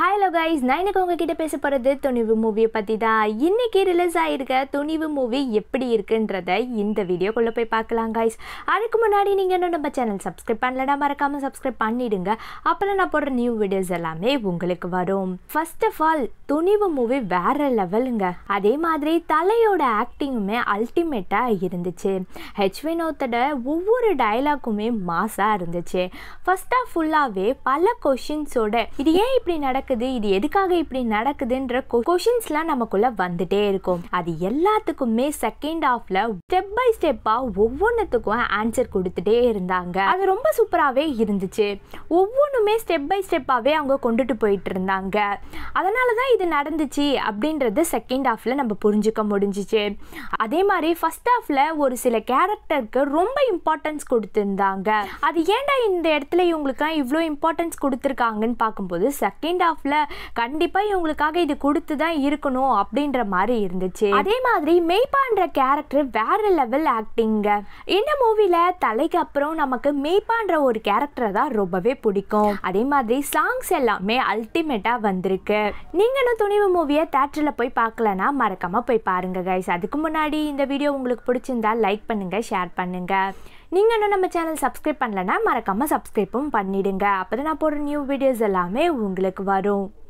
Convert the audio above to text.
hello guys நான் எனக்கு உங்ககிட்ட பேச போகிறது துணிவு மூவியை பற்றி தான் இன்னைக்கு ரிலீஸ் ஆகிருக்க துணிவு மூவி எப்படி இருக்குன்றத இந்த வீடியோக்குள்ளே போய் பார்க்கலாம் கைஸ் அதுக்கு முன்னாடி நீங்கள் இன்னும் நம்ம சேனல் சப்ஸ்கிரைப் பண்ணலனா மறக்காமல் சப்ஸ்கிரைப் பண்ணிடுங்க அப்போ நான் போடுற நியூ வீடியோஸ் எல்லாமே உங்களுக்கு வரும் first of all Thunivu movie வேற லெவலுங்க அதே மாதிரி தலையோட ஆக்டிங்குமே அல்டிமேட்டாக இருந்துச்சு ஹெச் வினோத்தோட ஒவ்வொரு டயலாக்குமே மாஸாக இருந்துச்சு ஃபர்ஸ்ட் ஆஃப் ஃபுல்லாகவே பல கொஷின்ஸோட இது ஏன் இப்படி நடக்குது இது எதுக்காக இப்படி நடக்குதுன்ற கொஷின்ஸ்லாம் நமக்குள்ள வந்துட்டே இருக்கும் அது எல்லாத்துக்குமே செகண்ட் ஹாஃப்ல ஸ்டெப் பை ஸ்டெப்பா ஒவ்வொன்றுத்துக்கும் ஆன்சர் கொடுத்துட்டே இருந்தாங்க அது ரொம்ப சூப்பராகவே இருந்துச்சு ஒவ்வொன்றுமே ஸ்டெப் பை ஸ்டெப்பாகவே அவங்க கொண்டுட்டு போயிட்டு இருந்தாங்க அதனால தான் இது நடந்துச்சு அப்படின்றது செகண்ட் ஹாஃப்ல நம்ம புரிஞ்சுக்க முடிஞ்சிச்சு அதே மாதிரி ஃபர்ஸ்ட் ஹாஃப்ல ஒரு சில கேரக்டருக்கு ரொம்ப இம்பார்ட்டன்ஸ் கொடுத்துருந்தாங்க அது ஏன்டா இந்த இடத்துல இவங்களுக்குலாம் இவ்வளோ இம்பார்ட்டன்ஸ் கொடுத்துருக்காங்கன்னு பார்க்கும்போது செகண்ட் ஹாஃப்ல கண்டிப்பாக இவங்களுக்காக இது கொடுத்து தான் இருக்கணும் அப்படின்ற மாதிரி இருந்துச்சு அதே மாதிரி மெய்பான்ற கேரக்டர் வேற லெவல் ஆக்டிங்க இந்த மூவில தலைக்கு அப்புறம் நமக்கு மெய்பான்ற ஒரு கேரக்டரை தான் ரொம்பவே பிடிக்கும் அதே மாதிரி சாங்ஸ் எல்லாமே அல்டிமேட்டா வந்திருக்கு நீங்களும் துணிவு மூவியை தேட்டரில் போய் பார்க்கலனா மறக்காம போய் பாருங்க கைஸ் அதுக்கு முன்னாடி இந்த வீடியோ உங்களுக்கு பிடிச்சிருந்தா லைக் பண்ணுங்க ஷேர் பண்ணுங்க நீங்கள் இன்னும் நம்ம சேனல் சப்ஸ்கிரைப் பண்ணலன்னா மறக்காமல் சப்ஸ்கிரைப்பும் பண்ணிடுங்க அப்போ தான் நான் போடுற நியூ வீடியோஸ் எல்லாமே உங்களுக்கு வரும்